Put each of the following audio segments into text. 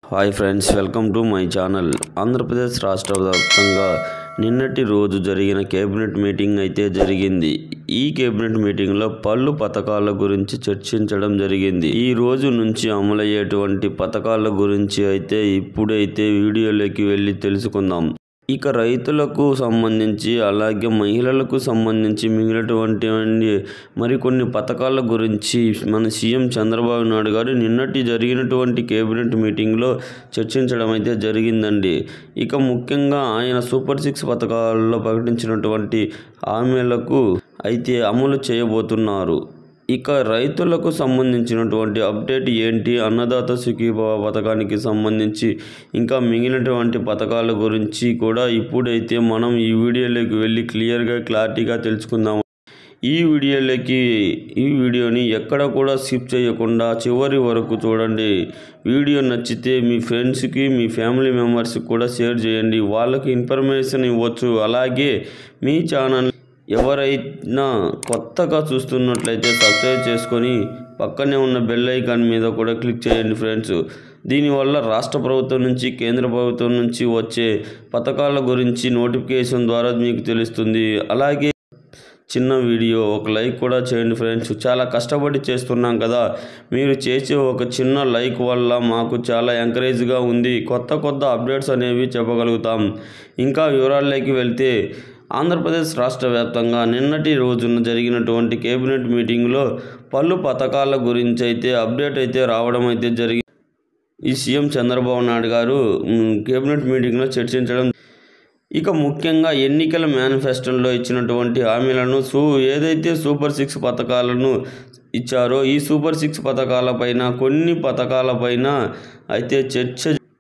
hi friends welcome to my channel Andhra Pradesh రాష్ట్ర వ్యాప్తంగా నిన్నటి రోజు జరిగిన కేబినెట్ మీటింగ్ అయితే జరిగింది ఈ కేబినెట్ మీటింగ్లో పలు పథకాల గురించి చర్చించడం జరిగింది ఈ రోజు నుంచి అమలయ్యేటువంటి పథకాల గురించి అయితే ఇప్పుడైతే వీడియోలోకి వెళ్ళి తెలుసుకుందాం ఇక రైతులకు సంబంధించి అలాగే మహిళలకు సంబంధించి మిగిలినటువంటి మరికొన్ని పథకాల గురించి మన సీఎం చంద్రబాబు నాయుడు గారు నిన్నటి జరిగినటువంటి కేబినెట్ మీటింగ్లో చర్చించడం అయితే జరిగిందండి ఇక ముఖ్యంగా ఆయన సూపర్ సిక్స్ పథకాలలో ప్రకటించినటువంటి హామీలకు అయితే అమలు చేయబోతున్నారు ఇక రైతులకు సంబంధించినటువంటి అప్డేట్ ఏంటి అన్నదాత సుఖీభవ పథకానికి సంబంధించి ఇంకా మిగిలినటువంటి పథకాల గురించి కూడా ఇప్పుడైతే మనం ఈ వీడియోలోకి వెళ్ళి క్లియర్గా క్లారిటీగా తెలుసుకుందాం ఈ వీడియోలోకి ఈ వీడియోని ఎక్కడ కూడా స్కిప్ చేయకుండా చివరి వరకు చూడండి వీడియో నచ్చితే మీ ఫ్రెండ్స్కి మీ ఫ్యామిలీ మెంబర్స్కి కూడా షేర్ చేయండి వాళ్ళకి ఇన్ఫర్మేషన్ ఇవ్వచ్చు అలాగే మీ ఛానల్ ఎవరైనా కొత్తగా చూస్తున్నట్లయితే సబ్స్క్రైబ్ చేసుకొని పక్కనే ఉన్న బెల్ ఐకాన్ మీద కూడా క్లిక్ చేయండి ఫ్రెండ్స్ దీనివల్ల రాష్ట్ర ప్రభుత్వం నుంచి కేంద్ర ప్రభుత్వం నుంచి వచ్చే పథకాల గురించి నోటిఫికేషన్ ద్వారా మీకు తెలుస్తుంది అలాగే చిన్న వీడియో ఒక లైక్ కూడా చేయండి ఫ్రెండ్స్ చాలా కష్టపడి చేస్తున్నాం కదా మీరు చేసే ఒక చిన్న లైక్ వల్ల మాకు చాలా ఎంకరేజ్గా ఉంది కొత్త కొత్త అప్డేట్స్ అనేవి చెప్పగలుగుతాం ఇంకా వివరాల్లోకి వెళ్తే ఆంధ్రప్రదేశ్ రాష్ట్ర వ్యాప్తంగా నిన్నటి రోజున జరిగినటువంటి కేబినెట్ మీటింగ్లో పలు పథకాల గురించి అయితే అప్డేట్ అయితే రావడం అయితే జరిగింది ఈ సీఎం చంద్రబాబు నాయుడు గారు మ్, కేబినెట్ మీటింగ్లో చర్చించడం ఇక ముఖ్యంగా ఎన్నికల మేనిఫెస్టోలో ఇచ్చినటువంటి హామీలను సూ ఏదైతే సూపర్ సిక్స్ పథకాలను ఇచ్చారో ఈ సూపర్ సిక్స్ పథకాలపైన కొన్ని పథకాలపైన అయితే చర్చ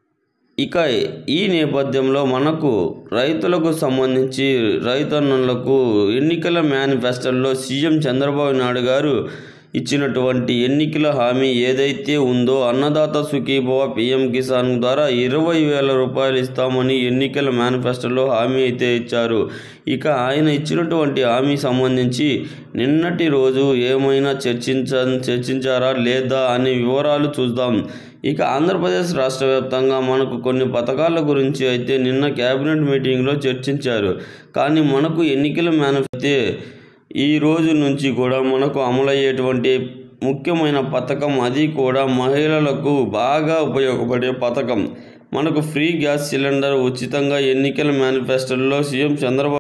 ఇక ఈ నేపథ్యంలో మనకు రైతులకు సంబంధించి రైతన్నులకు ఎన్నికల మేనిఫెస్టోలో సీఎం చంద్రబాబు నాయుడు గారు ఇచ్చినటువంటి ఎన్నికల హామీ ఏదైతే ఉందో అన్నదాత సుఖీభవ పిఎం కిసాన్ ద్వారా ఇరవై వేల రూపాయలు ఇస్తామని ఎన్నికల మేనిఫెస్టోలో హామీ అయితే ఇచ్చారు ఇక ఆయన ఇచ్చినటువంటి హామీ సంబంధించి నిన్నటి రోజు ఏమైనా చర్చించ చర్చించారా లేదా అనే వివరాలు చూద్దాం ఇక ఆంధ్రప్రదేశ్ రాష్ట్ర వ్యాప్తంగా మనకు కొన్ని పథకాల గురించి అయితే నిన్న కేబినెట్ మీటింగ్లో చర్చించారు కానీ మనకు ఎన్నికల మేనిఫెస్టో ఈ రోజు నుంచి కూడా మనకు అమలయ్యేటువంటి ముఖ్యమైన పథకం అది కూడా మహిళలకు బాగా ఉపయోగపడే పథకం మనకు ఫ్రీ గ్యాస్ సిలిండర్ ఉచితంగా ఎన్నికల మేనిఫెస్టోలో సీఎం చంద్రబాబు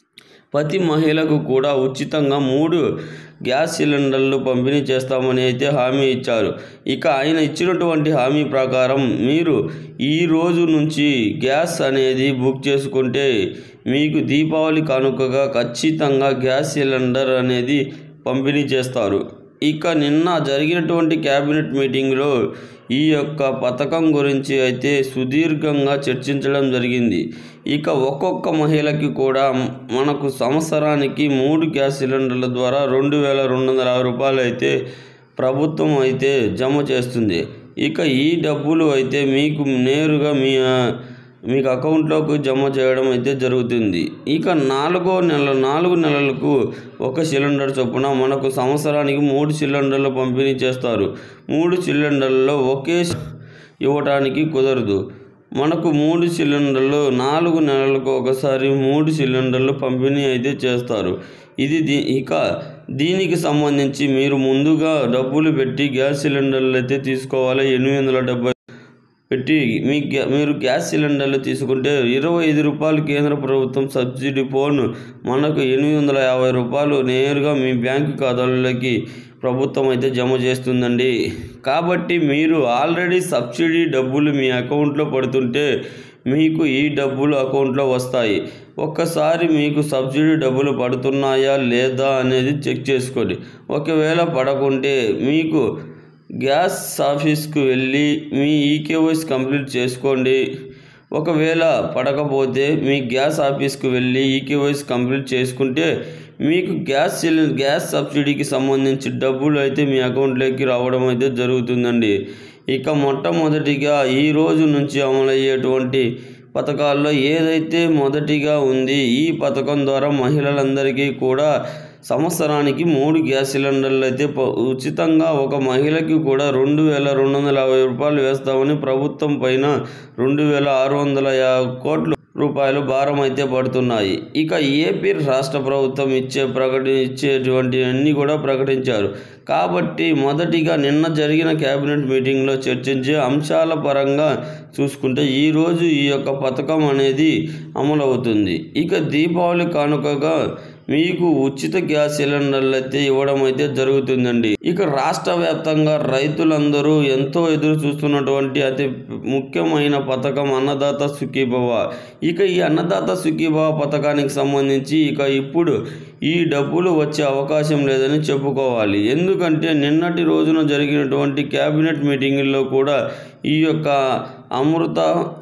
ప్రతి మహిళకు కూడా ఉచితంగా మూడు గ్యాస్ సిలిండర్లు పంపిణీ చేస్తామని అయితే హామీ ఇచ్చారు ఇక ఆయన ఇచ్చినటువంటి హామీ ప్రకారం మీరు ఈ రోజు నుంచి గ్యాస్ అనేది బుక్ చేసుకుంటే మీకు దీపావళి కానుకగా ఖచ్చితంగా గ్యాస్ సిలిండర్ అనేది పంపిణీ చేస్తారు ఇక నిన్న జరిగినటువంటి క్యాబినెట్ మీటింగ్లో ఈ యొక్క పథకం గురించి అయితే సుదీర్ఘంగా చర్చించడం జరిగింది ఇక ఒక్కొక్క మహిళకి కూడా మనకు సంవత్సరానికి మూడు గ్యాస్ సిలిండర్ల ద్వారా రెండు వేల రెండు వందల యాభై రూపాయలు అయితే ప్రభుత్వం అయితే జమ చేస్తుంది ఇక ఈ డబ్బులు అయితే మీకు నేరుగా మీ ఆ, మీకు అకౌంట్లోకి జమ చేయడం అయితే జరుగుతుంది ఇక నాలుగో నెల నాలుగు నెలలకు ఒక సిలిండర్ చొప్పున మనకు సంవత్సరానికి మూడు సిలిండర్లు పంపిణీ చేస్తారు మూడు సిలిండర్లలో ఒకే సి- ఇవ్వటానికి కుదరదు మనకు మూడు సిలిండర్లు నాలుగు నెలలకు ఒకసారి మూడు సిలిండర్లు పంపిణీ అయితే చేస్తారు ఇది దీ ఇక దీనికి సంబంధించి మీరు ముందుగా డబ్బులు పెట్టి గ్యాస్ సిలిండర్లు అయితే తీసుకోవాలి ఎనిమిది వందల డెబ్బై పెట్టి మీ గ్యా మీరు గ్యాస్ సిలిండర్లు తీసుకుంటే ఇరవై ఐదు రూపాయలు కేంద్ర ప్రభుత్వం సబ్సిడీ ఫోన్ మనకు ఎనిమిది వందల యాభై రూపాయలు నేరుగా మీ బ్యాంకు ఖాతాలోకి ప్రభుత్వం అయితే జమ చేస్తుందండి కాబట్టి మీరు ఆల్రెడీ సబ్సిడీ డబ్బులు మీ అకౌంట్లో పడుతుంటే మీకు ఈ డబ్బులు అకౌంట్లో వస్తాయి ఒక్కసారి మీకు సబ్సిడీ డబ్బులు పడుతున్నాయా లేదా అనేది చెక్ చేసుకోండి ఒకవేళ పడకుంటే మీకు గ్యాస్ ఆఫీస్కు వెళ్ళి మీ ఈకేవైస్ కంప్లీట్ చేసుకోండి ఒకవేళ పడకపోతే మీ గ్యాస్ ఆఫీస్కు వెళ్ళి ఈకేవైస్ కంప్లీట్ చేసుకుంటే మీకు గ్యాస్ సిలిండర్ గ్యాస్ సబ్సిడీకి సంబంధించి డబ్బులు అయితే మీ అకౌంట్లోకి రావడం అయితే జరుగుతుందండి ఇక మొట్టమొదటిగా ఈ రోజు నుంచి అమలయ్యేటువంటి పథకాల్లో ఏదైతే మొదటిగా ఉంది ఈ పథకం ద్వారా మహిళలందరికీ కూడా సంవత్సరానికి మూడు గ్యాస్ సిలిండర్లు అయితే ప- ఉచితంగా ఒక మహిళకి కూడా రెండు వేల రెండు వందల యాభై రూపాయలు వేస్తామని ప్రభుత్వం పైన రెండు వేల ఆరు వందల యా కోట్లు రూపాయలు భారం అయితే పడుతున్నాయి ఇక ఏపీ రాష్ట్ర ప్రభుత్వం ఇచ్చే ప్రకటి ఇచ్చేటువంటి అన్ని కూడా ప్రకటించారు కాబట్టి మొదటిగా నిన్న జరిగిన కేబినెట్ మీటింగ్లో చర్చించే అంశాల పరంగా చూసుకుంటే ఈరోజు ఈ యొక్క పథకం అనేది అమలవుతుంది ఇక దీపావళి కానుకగా మీకు ఉచిత గ్యాస్ సిలిండర్లు అయితే ఇవ్వడం అయితే జరుగుతుందండి ఇక రాష్ట్ర వ్యాప్తంగా రైతులందరూ ఎంతో ఎదురు చూస్తున్నటువంటి అతి ముఖ్యమైన పథకం అన్నదాత సుఖీభవ ఇక ఈ అన్నదాత సుఖీభవ పథకానికి సంబంధించి ఇక ఇప్పుడు ఈ డబ్బులు వచ్చే అవకాశం లేదని చెప్పుకోవాలి ఎందుకంటే నిన్నటి రోజున జరిగినటువంటి కేబినెట్ మీటింగుల్లో కూడా ఈ యొక్క అమృత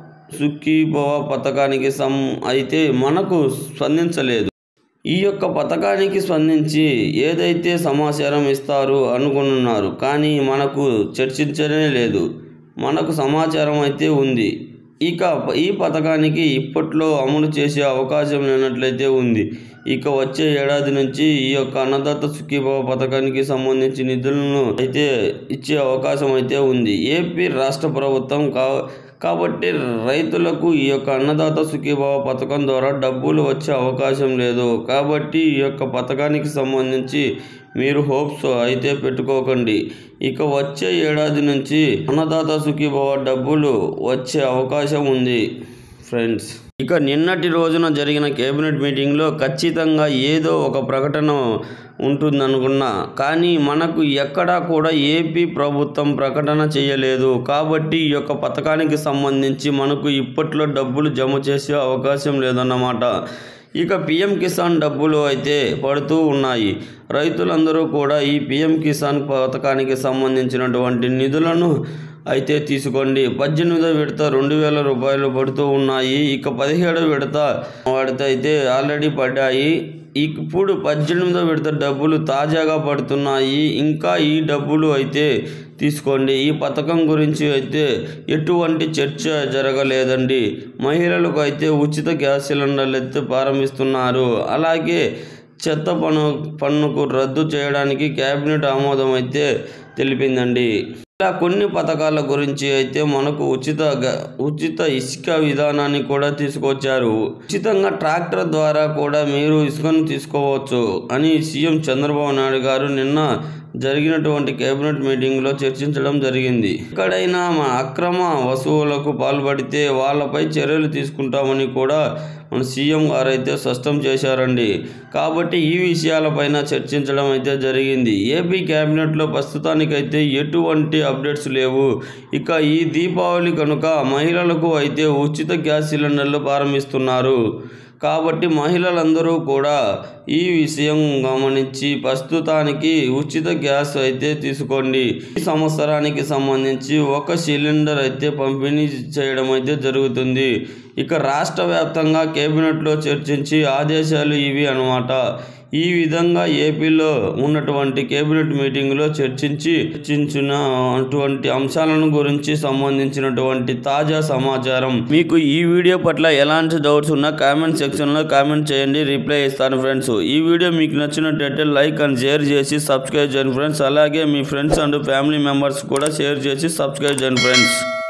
సుఖీభవ పథకానికి సం అయితే మనకు స్పందించలేదు ఈ యొక్క పథకానికి స్పందించి ఏదైతే సమాచారం ఇస్తారు అనుకున్నారు కానీ మనకు చర్చించనే లేదు మనకు సమాచారం అయితే ఉంది ఇక ఈ పథకానికి ఇప్పట్లో అమలు చేసే అవకాశం లేనట్లయితే ఉంది ఇక వచ్చే ఏడాది నుంచి ఈ యొక్క అన్నదాత సుఖీభావ పథకానికి సంబంధించి నిధులను అయితే ఇచ్చే అవకాశం అయితే ఉంది ఏపీ రాష్ట్ర ప్రభుత్వం కా కాబట్టి రైతులకు ఈ యొక్క అన్నదాత సుఖీభావ పథకం ద్వారా డబ్బులు వచ్చే అవకాశం లేదు కాబట్టి ఈ యొక్క పథకానికి సంబంధించి మీరు హోప్స్ అయితే పెట్టుకోకండి ఇక వచ్చే ఏడాది నుంచి అన్నదాత సుఖీభావ డబ్బులు వచ్చే అవకాశం ఉంది ఫ్రెండ్స్ ఇక నిన్నటి రోజున జరిగిన కేబినెట్ మీటింగ్లో ఖచ్చితంగా ఏదో ఒక ప్రకటన ఉంటుందనుకున్నా కానీ మనకు ఎక్కడా కూడా ఏపీ ప్రభుత్వం ప్రకటన చేయలేదు కాబట్టి ఈ యొక్క పథకానికి సంబంధించి మనకు ఇప్పట్లో డబ్బులు జమ చేసే అవకాశం లేదన్నమాట ఇక పిఎం కిసాన్ డబ్బులు అయితే పడుతూ ఉన్నాయి రైతులందరూ కూడా ఈ పిఎం కిసాన్ పథకానికి సంబంధించినటువంటి నిధులను అయితే తీసుకోండి పద్దెనిమిదో విడత రెండు వేల రూపాయలు పడుతూ ఉన్నాయి ఇక పదిహేడో విడత వాడితే అయితే ఆల్రెడీ పడ్డాయి ఇప్పుడు పద్దెనిమిదో విడత డబ్బులు తాజాగా పడుతున్నాయి ఇంకా ఈ డబ్బులు అయితే తీసుకోండి ఈ పథకం గురించి అయితే ఎటువంటి చర్చ జరగలేదండి మహిళలకు అయితే ఉచిత గ్యాస్ సిలిండర్లు అయితే ప్రారంభిస్తున్నారు అలాగే చెత్త పన్ను పన్నుకు రద్దు చేయడానికి కేబినెట్ ఆమోదం అయితే తెలిపిందండి ఇలా కొన్ని పథకాల గురించి అయితే మనకు ఉచిత గ- ఉచిత ఇసుక విధానాన్ని కూడా తీసుకొచ్చారు ఉచితంగా ట్రాక్టర్ ద్వారా కూడా మీరు ఇసుకను తీసుకోవచ్చు అని సీఎం చంద్రబాబు నాయుడు గారు నిన్న జరిగినటువంటి కేబినెట్ మీటింగ్లో చర్చించడం జరిగింది ఎక్కడైనా మా అక్రమ వసూళ్లకు పాల్పడితే వాళ్ళపై చర్యలు తీసుకుంటామని కూడా మన సీఎం గారు అయితే స్పష్టం చేశారండి కాబట్టి ఈ విషయాలపైన చర్చించడం అయితే జరిగింది ఏపీ క్యాబినెట్లో ప్రస్తుతానికైతే ఎటువంటి అప్డేట్స్ లేవు ఇక ఈ దీపావళి కనుక మహిళలకు అయితే ఉచిత గ్యాస్ సిలిండర్లు ప్రారంభిస్తున్నారు కాబట్టి మహిళలందరూ కూడా ఈ విషయం గమనించి ప్రస్తుతానికి ఉచిత గ్యాస్ అయితే తీసుకోండి ఈ సంవత్సరానికి సంబంధించి ఒక సిలిండర్ అయితే పంపిణీ చేయడం అయితే జరుగుతుంది ఇక రాష్ట్ర వ్యాప్తంగా కేబినెట్లో చర్చించి ఆదేశాలు ఇవి అన్నమాట ఈ విధంగా ఏపీలో ఉన్నటువంటి కేబినెట్ మీటింగ్లో చర్చించి చర్చించిన అటువంటి అంశాలను గురించి సంబంధించినటువంటి తాజా సమాచారం మీకు ఈ వీడియో పట్ల ఎలాంటి డౌట్స్ ఉన్నా కామెంట్ సెక్షన్లో కామెంట్ చేయండి రిప్లై ఇస్తాను ఫ్రెండ్స్ ఈ వీడియో మీకు నచ్చినట్టయితే లైక్ అండ్ షేర్ చేసి సబ్స్క్రైబ్ చేయండి ఫ్రెండ్స్ అలాగే మీ ఫ్రెండ్స్ అండ్ ఫ్యామిలీ మెంబర్స్ కూడా షేర్ చేసి సబ్స్క్రైబ్ చేయండి ఫ్రెండ్స్